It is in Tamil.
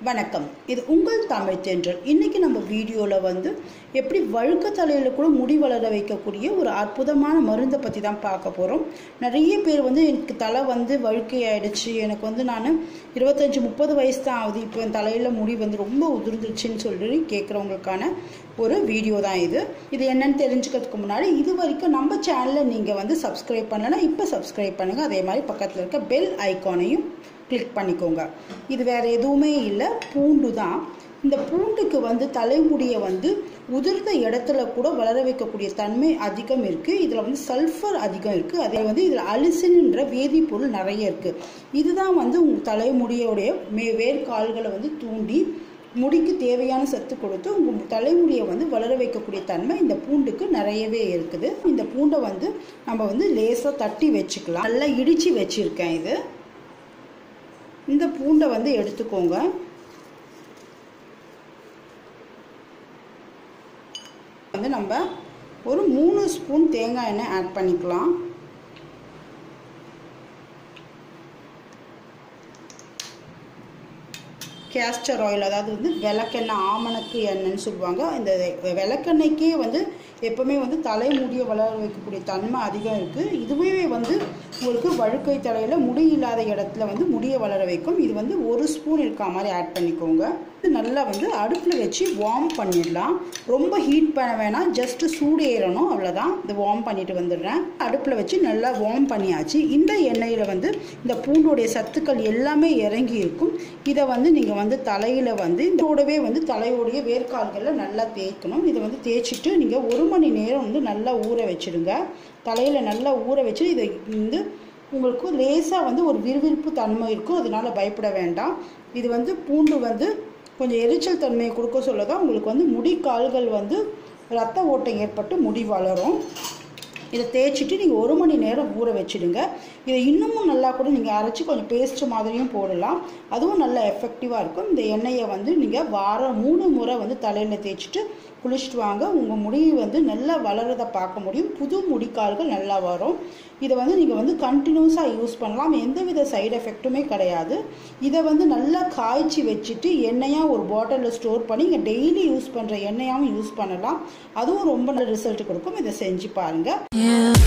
வணக்கம் இது உங்கள் தமிழ் தென்றல் இன்னைக்கு நம்ம வீடியோவில் வந்து எப்படி வழுக்க தலையில் கூட முடி வளர வைக்கக்கூடிய ஒரு அற்புதமான மருந்தை பற்றி தான் பார்க்க போகிறோம் நிறைய பேர் வந்து எனக்கு தலை வந்து வழுக்கை ஆயிடுச்சு எனக்கு வந்து நான் இருபத்தஞ்சி முப்பது வயசு தான் ஆகுது இப்போ என் தலையில் முடி வந்து ரொம்ப உதிர்ந்துருச்சுன்னு சொல்லி கேட்குறவங்களுக்கான ஒரு வீடியோ தான் இது இது என்னன்னு தெரிஞ்சுக்கிறதுக்கு முன்னாடி இது வரைக்கும் நம்ம சேனலை நீங்கள் வந்து சப்ஸ்கிரைப் பண்ணலைன்னா இப்போ சப்ஸ்கிரைப் பண்ணுங்கள் அதே மாதிரி பக்கத்தில் இருக்க பெல் ஐக்கானையும் கிளிக் பண்ணிக்கோங்க இது வேறு எதுவுமே இல்லை பூண்டு தான் இந்த பூண்டுக்கு வந்து தலைமுடியை வந்து உதிர்ந்த இடத்துல கூட வளர வைக்கக்கூடிய தன்மை அதிகம் இருக்குது இதில் வந்து சல்ஃபர் அதிகம் இருக்குது அதே வந்து இதில் அலிசின்ன்ற வேதிப்பொருள் நிறைய இருக்குது இதுதான் வந்து உங்கள் தலைமுடியோடைய மே வேர்க்கால்களை வந்து தூண்டி முடிக்கு தேவையான சத்து கொடுத்து உங்கள் தலைமுடியை வந்து வளர வைக்கக்கூடிய தன்மை இந்த பூண்டுக்கு நிறையவே இருக்குது இந்த பூண்டை வந்து நம்ம வந்து லேசாக தட்டி வச்சுக்கலாம் நல்லா இடித்து வச்சுருக்கேன் இது இந்த பூண்டை வந்து எடுத்துக்கோங்க வந்து நம்ம ஒரு மூணு ஸ்பூன் தேங்காய் எண்ணெய் ஆட் பண்ணிக்கலாம் கேஸ்டர் ஆயில் அதாவது வந்து விளக்கெண்ணெய் ஆமணக்கு எண்ணெய்னு சொல்லுவாங்க இந்த விளக்கெண்ணெய்க்கே வந்து எப்போவுமே வந்து தலைமுடியை வளர வைக்கக்கூடிய தன்மை அதிகம் இருக்குது இதுவே வந்து உங்களுக்கு வழுக்கை தலையில் முடி இல்லாத இடத்துல வந்து முடியை வளர வைக்கும் இது வந்து ஒரு ஸ்பூன் இருக்கா மாதிரி ஆட் பண்ணிக்கோங்க இது நல்லா வந்து அடுப்பில் வச்சு வார்ம் பண்ணிடலாம் ரொம்ப ஹீட் பண்ண வேணாம் ஜஸ்ட்டு சூடு ஏறணும் அவ்வளோதான் இது வார்ம் பண்ணிட்டு வந்துடுறேன் அடுப்பில் வச்சு நல்லா வார்ம் பண்ணியாச்சு இந்த எண்ணெயில் வந்து இந்த பூண்டோடைய சத்துக்கள் எல்லாமே இறங்கி இருக்கும் இதை வந்து நீங்கள் வந்து தலையில் வந்து இதோடவே வந்து தலையோடைய வேர்க்கால்களில் நல்லா தேய்க்கணும் இதை வந்து தேய்ச்சிட்டு நீங்கள் ஒரு மணி நேரம் வந்து நல்லா ஊற வச்சுடுங்க தலையில் நல்லா ஊற வச்சு இதை வந்து உங்களுக்கு லேசாக வந்து ஒரு விறுவிறுப்பு தன்மை இருக்கும் அதனால் பயப்பட வேண்டாம் இது வந்து பூண்டு வந்து கொஞ்சம் எரிச்சல் தன்மையை கொடுக்க சொல்ல தான் உங்களுக்கு வந்து முடி கால்கள் வந்து ரத்த ஓட்டம் ஏற்பட்டு முடி வளரும் இதை தேய்ச்சிட்டு நீங்கள் ஒரு மணி நேரம் ஊற வச்சுடுங்க இதை இன்னமும் நல்லா கூட நீங்கள் அரைச்சி கொஞ்சம் பேஸ்ட் மாதிரியும் போடலாம் அதுவும் நல்லா எஃபெக்டிவாக இருக்கும் இந்த எண்ணெயை வந்து நீங்கள் வாரம் மூணு முறை வந்து தலையில் தேய்ச்சிட்டு குளிச்சுட்டு வாங்க உங்கள் முடி வந்து நல்லா வளரதை பார்க்க முடியும் புது முடிக்கால்கள் நல்லா வரும் இதை வந்து நீங்கள் வந்து கண்டினியூஸாக யூஸ் பண்ணலாம் எந்தவித சைடு எஃபெக்ட்டுமே கிடையாது இதை வந்து நல்லா காய்ச்சி வச்சுட்டு எண்ணெயாக ஒரு பாட்டிலில் ஸ்டோர் பண்ணி இங்கே டெய்லி யூஸ் பண்ணுற எண்ணெயாகவும் யூஸ் பண்ணலாம் அதுவும் ரொம்ப நல்ல ரிசல்ட் கொடுக்கும் இதை செஞ்சு பாருங்கள் You